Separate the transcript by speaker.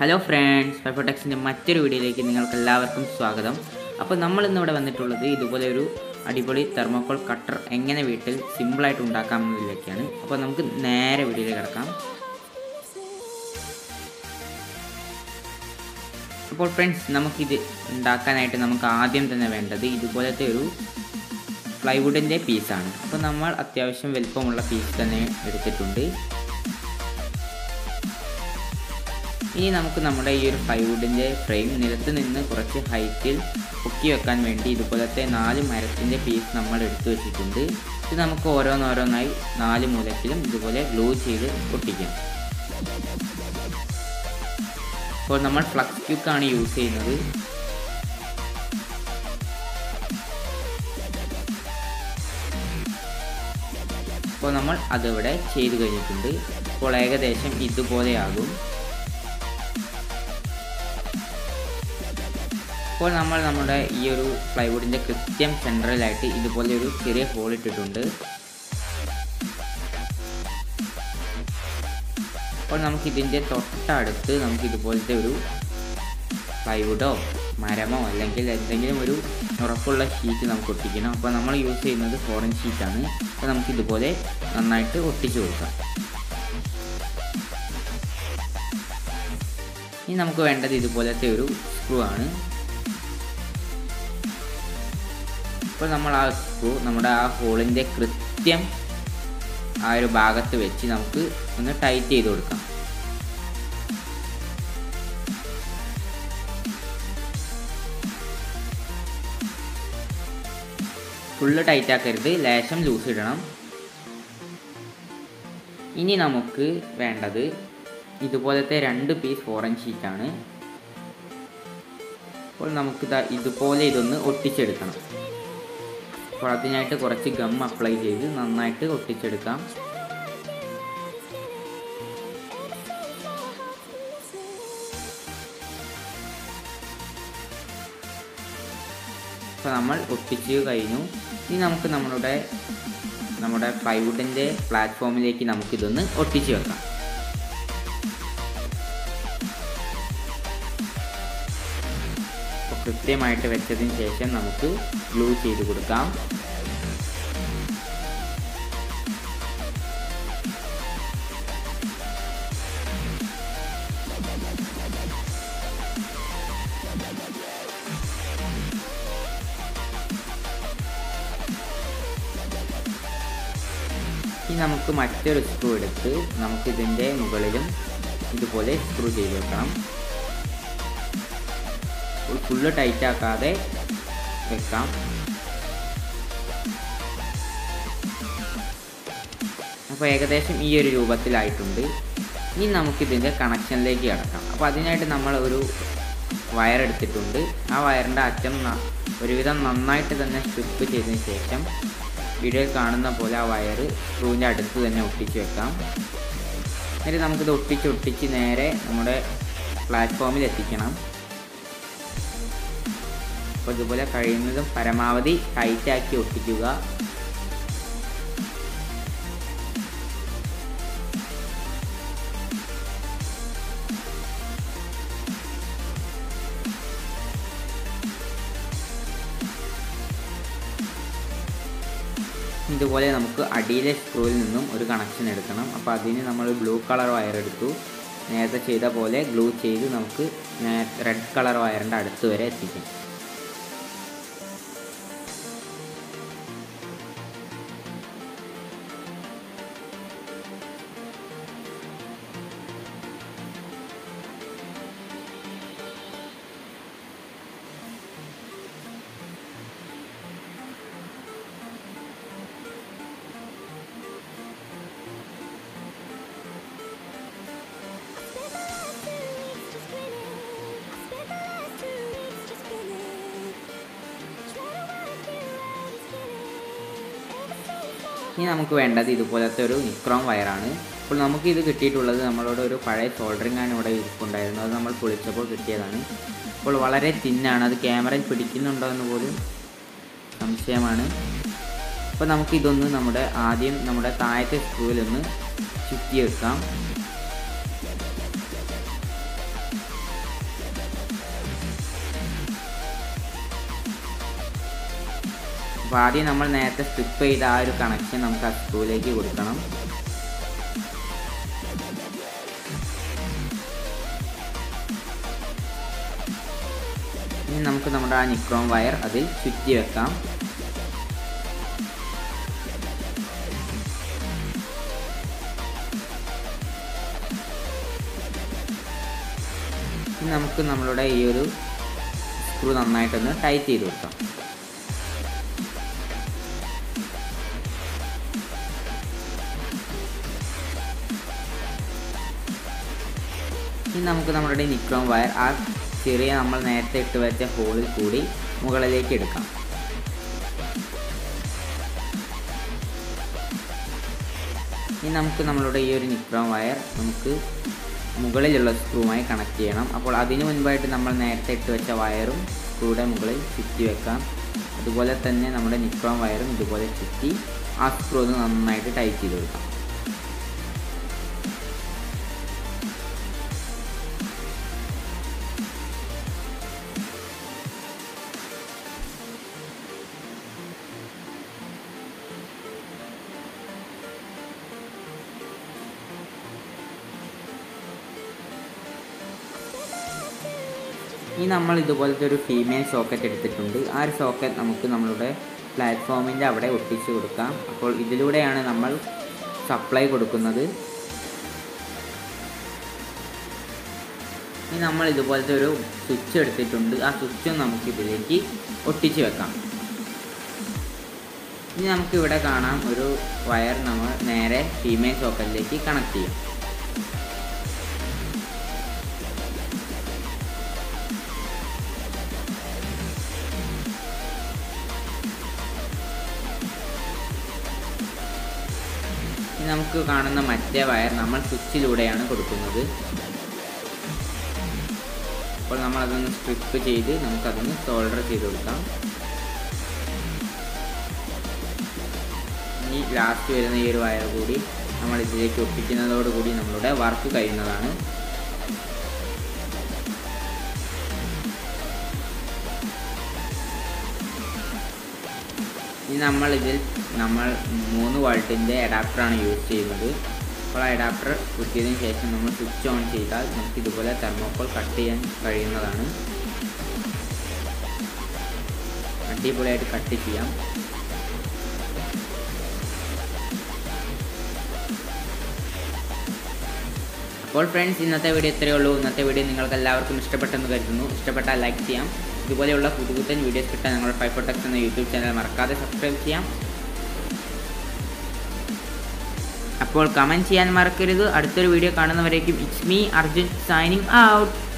Speaker 1: hello friends ഫൈഫോടെക്സിൻ്റെ മറ്റൊരു വീഡിയോയിലേക്ക് നിങ്ങൾക്ക് എല്ലാവർക്കും സ്വാഗതം അപ്പോൾ നമ്മൾ ഇന്നിവിടെ വന്നിട്ടുള്ളത് ഇതുപോലെ ഒരു അടിപൊളി തെർമോക്കോൾ കട്ടർ എങ്ങനെ വീട്ടിൽ സിമ്പിളായിട്ട് ഉണ്ടാക്കാം എന്നതിലേക്കാണ് അപ്പോൾ നമുക്ക് നേരെ വീഡിയോയിലേക്ക് കിടക്കാം അപ്പോൾ ഫ്രണ്ട്സ് നമുക്കിത് ഉണ്ടാക്കാനായിട്ട് നമുക്ക് ആദ്യം തന്നെ വേണ്ടത് ഇതുപോലത്തെ ഒരു പ്ലൈവുഡിൻ്റെ പീസാണ് അപ്പോൾ നമ്മൾ അത്യാവശ്യം വലിപ്പമുള്ള പീസ് തന്നെ എടുത്തിട്ടുണ്ട് ഇനി നമുക്ക് നമ്മുടെ ഈ ഒരു പ്ലൈവുഡിൻ്റെ ഫ്രെയിം നിലത്ത് നിന്ന് കുറച്ച് ഹൈറ്റിൽ പൊക്കി വെക്കാൻ വേണ്ടി ഇതുപോലത്തെ നാല് മരത്തിൻ്റെ പീസ് നമ്മൾ എടുത്തു വെച്ചിട്ടുണ്ട് ഇത് നമുക്ക് ഓരോന്നോരോന്നായി നാല് മൂലക്കിലും ഇതുപോലെ ഗ്ലൂ ചെയ്ത് ഒട്ടിക്കാം അപ്പോൾ നമ്മൾ ഫ്ലക്സ് ക്യൂക്കാണ് യൂസ് ചെയ്യുന്നത് അപ്പോൾ നമ്മൾ അതിവിടെ ചെയ്ത് കഴിഞ്ഞിട്ടുണ്ട് അപ്പോൾ ഏകദേശം ഇതുപോലെയാകും ഇപ്പോൾ നമ്മൾ നമ്മുടെ ഈ ഒരു പ്ലൈവുഡിൻ്റെ കൃത്യം സെൻട്രലായിട്ട് ഇതുപോലെ ഒരു ചെറിയ ഹോൾ ഇട്ടിട്ടുണ്ട് അപ്പോൾ നമുക്ക് ഇതിൻ്റെ തൊട്ടടുത്ത് നമുക്ക് ഇതുപോലത്തെ ഒരു പ്ലൈവുഡോ മരമോ അല്ലെങ്കിൽ എന്തെങ്കിലും ഒരു ഉറപ്പുള്ള ഷീറ്റ് നമുക്ക് ഒട്ടിക്കണം അപ്പോൾ നമ്മൾ യൂസ് ചെയ്യുന്നത് ഫോറൻ ഷീറ്റാണ് അപ്പോൾ നമുക്ക് ഇതുപോലെ നന്നായിട്ട് ഒട്ടിച്ചു കൊടുക്കാം ഇനി നമുക്ക് വേണ്ടത് ഇതുപോലത്തെ ഒരു സ്ക്രൂ ആണ് അപ്പോൾ നമ്മൾ ആ സ്ക്രൂ നമ്മുടെ ആ ഹോളിൻ്റെ കൃത്യം ആ ഒരു ഭാഗത്ത് വെച്ച് നമുക്ക് ഒന്ന് ടൈറ്റ് ചെയ്ത് കൊടുക്കാം ഫുള്ള് ടൈറ്റ് ആക്കരുത് ലേശം ലൂസ് ഇടണം ഇനി നമുക്ക് വേണ്ടത് ഇതുപോലത്തെ രണ്ട് പീസ് ഫോറൻ ഷീറ്റാണ് അപ്പോൾ നമുക്ക് ഇതുപോലെ ഇതൊന്ന് ഒട്ടിച്ചെടുക്കണം അപ്പോൾ അതിനായിട്ട് കുറച്ച് ഗം അപ്ലൈ ചെയ്ത് നന്നായിട്ട് ഒട്ടിച്ചെടുക്കാം അപ്പോൾ നമ്മൾ ഒട്ടിച്ച് കഴിഞ്ഞു ഇനി നമുക്ക് നമ്മളുടെ നമ്മുടെ പ്ലൈവുഡിൻ്റെ പ്ലാറ്റ്ഫോമിലേക്ക് നമുക്കിതൊന്ന് ഒട്ടിച്ച് വെക്കാം അപ്പോൾ കൃത്യമായിട്ട് വെച്ചതിന് ശേഷം നമുക്ക് ഗ്ലൂ ചെയ്ത് കൊടുക്കാം ഇനി നമുക്ക് മറ്റൊരു സ്ക്രൂ എടുത്ത് നമുക്കിതിൻ്റെ മുകളിലും ഇതുപോലെ സ്ക്രൂ ചെയ്ത് വെക്കണം ഫുള്ള് ടൈറ്റ് ആക്കാതെ വെക്കാം അപ്പോൾ ഏകദേശം ഈ ഒരു രൂപത്തിലായിട്ടുണ്ട് ഇനി നമുക്കിതിൻ്റെ കണക്ഷനിലേക്ക് കിടക്കാം അപ്പോൾ അതിനായിട്ട് നമ്മൾ ഒരു വയർ എടുത്തിട്ടുണ്ട് ആ വയറിൻ്റെ അറ്റം ഒരുവിധം നന്നായിട്ട് തന്നെ സ്ട്രിപ്പ് ചെയ്തതിന് ശേഷം വീഡിയോയിൽ കാണുന്ന പോലെ ആ വയർ സ്ക്രൂവിൻ്റെ അടുത്ത് തന്നെ ഒട്ടിച്ച് വെക്കാം എന്നിട്ട് നമുക്കിത് ഒട്ടിച്ച് ഒട്ടിച്ച് നേരെ നമ്മുടെ പ്ലാറ്റ്ഫോമിൽ എത്തിക്കണം അപ്പോൾ ഇതുപോലെ കഴിയുന്നതും പരമാവധി ടൈറ്റാക്കി ഒട്ടിക്കുക ഇതുപോലെ നമുക്ക് അടിയിലെ സ്ക്രൂവിൽ നിന്നും ഒരു കണക്ഷൻ എടുക്കണം അപ്പോൾ അതിന് നമ്മൾ ബ്ലൂ കളർ വയർ എടുത്തു നേരത്തെ ചെയ്ത പോലെ ഗ്ലൂ ചെയ്ത് നമുക്ക് റെഡ് കളർ വയറിൻ്റെ അടുത്ത് വരെ എത്തിക്കാം ഇനി നമുക്ക് വേണ്ടത് ഇതുപോലത്തെ ഒരു നിക്രോം വയറാണ് അപ്പോൾ നമുക്ക് ഇത് കിട്ടിയിട്ടുള്ളത് നമ്മളോട് ഒരു പഴയ സോൾഡറിങ് ആണ് ഇവിടെ ഇരിപ്പുണ്ടായിരുന്നു അത് നമ്മൾ പൊളിച്ചപ്പോൾ കിട്ടിയതാണ് അപ്പോൾ വളരെ തിന്നാണ് അത് ക്യാമറയിൽ പിടിക്കുന്നുണ്ടോ എന്ന് പോലും സംശയമാണ് അപ്പോൾ നമുക്കിതൊന്ന് നമ്മുടെ ആദ്യം നമ്മുടെ താഴത്തെ സ്ക്രൂവിലൊന്ന് ചുറ്റി വെക്കാം അപ്പോൾ ആദ്യം നമ്മൾ നേരത്തെ സ്ട്രിപ്പ് ചെയ്ത ആ ഒരു കണക്ഷൻ നമുക്ക് ആ സ്ക്രൂവിലേക്ക് കൊടുക്കണം ഇനി നമുക്ക് നമ്മുടെ ആ നിക്രോം വയർ അതിൽ ചുറ്റി വെക്കാം ഇനി നമുക്ക് നമ്മളുടെ ഈ ഒരു സ്ക്രൂ നന്നായിട്ടൊന്ന് ടൈറ്റ് ചെയ്ത് കൊടുക്കാം ഇനി നമുക്ക് നമ്മുടെ നിക്രോം വയർ ആ ചെറിയ നമ്മൾ നേരത്തെ ഇട്ട് വെച്ച ഹോളിൽ കൂടി മുകളിലേക്ക് എടുക്കാം ഇനി നമുക്ക് നമ്മളുടെ ഈ ഒരു നിക്രോം വയർ നമുക്ക് മുകളിലുള്ള സ്ക്രൂവുമായി കണക്ട് ചെയ്യണം അപ്പോൾ അതിനു മുൻപായിട്ട് നമ്മൾ നേരത്തെ ഇട്ട് വെച്ച വയറും സ്ക്രൂയുടെ മുകളിൽ ചുറ്റി വെക്കാം അതുപോലെ തന്നെ നമ്മുടെ നിക്രോം വയറും ഇതുപോലെ ചുറ്റി ആ സ്ക്രൂ ഒന്ന് നന്നായിട്ട് ടൈറ്റ് ചെയ്ത് കൊടുക്കാം ഇനി നമ്മൾ ഇതുപോലത്തെ ഒരു ഫീമെയിൽ സോക്കറ്റ് എടുത്തിട്ടുണ്ട് ആ ഒരു സോക്കറ്റ് നമുക്ക് നമ്മളുടെ പ്ലാറ്റ്ഫോമിൻ്റെ അവിടെ ഒട്ടിച്ച് കൊടുക്കാം അപ്പോൾ ഇതിലൂടെയാണ് നമ്മൾ സപ്ലൈ കൊടുക്കുന്നത് ഇനി നമ്മൾ ഇതുപോലത്തെ ഒരു സ്വിച്ച് എടുത്തിട്ടുണ്ട് ആ സ്വിച്ചും നമുക്ക് ഇതിലേക്ക് ഒട്ടിച്ച് വെക്കാം ഇനി നമുക്ക് ഇവിടെ കാണാം ഒരു വയർ നമ്മൾ നേരെ ഫീമെയിൽ സോക്കറ്റിലേക്ക് കണക്ട് ചെയ്യും ഇനി നമുക്ക് കാണുന്ന മറ്റേ വയർ നമ്മൾ സ്വിച്ചിലൂടെയാണ് കൊടുക്കുന്നത് അപ്പോൾ നമ്മളതൊന്ന് സ്ട്രിപ്പ് ചെയ്ത് നമുക്കതൊന്ന് സോൾഡർ ചെയ്ത് കൊടുക്കാം ഇനി ലാസ്റ്റ് വരുന്ന ഈ ഒരു വയർ കൂടി നമ്മൾ ഇതിലേക്ക് ഒട്ടിക്കുന്നതോടുകൂടി നമ്മളുടെ വർക്ക് കഴിയുന്നതാണ് ഇനി നമ്മൾ ഇതിൽ നമ്മൾ മൂന്ന് വോൾട്ടിൻ്റെ അഡാപ്റ്ററാണ് യൂസ് ചെയ്യുന്നത് അപ്പോൾ ആ അഡാപ്റ്റർ കുത്തിയതിന് ശേഷം നമ്മൾ സ്വിച്ച് ഓൺ ചെയ്താൽ നമുക്ക് ഇതുപോലെ തെർമോക്കോൾ കട്ട് ചെയ്യാൻ കഴിയുന്നതാണ് അടിപൊളിയായിട്ട് കട്ട് ചെയ്യാം അപ്പോൾ ഫ്രണ്ട്സ് ഇന്നത്തെ വീഡിയോ ഇത്രയേ ഉള്ളൂ ഇന്നത്തെ വീഡിയോ നിങ്ങൾക്ക് എല്ലാവർക്കും ഇഷ്ടപ്പെട്ടെന്ന് കരുതുന്നു ഇഷ്ടപ്പെട്ടാൽ ലൈക്ക് ചെയ്യാം ഇതുപോലെയുള്ള പുതുപുത്തൻ വീഡിയോസ് കിട്ടാൻ ഞങ്ങളുടെ ഫൈഫോടെക്സ് എന്ന യൂട്യൂബ് ചാനൽ മറക്കാതെ സബ്സ്ക്രൈബ് ചെയ്യാം അപ്പോൾ കമൻറ്റ് ചെയ്യാൻ മറക്കരുത് അടുത്തൊരു വീഡിയോ കാണുന്നവരേക്കും it's me Arjun signing out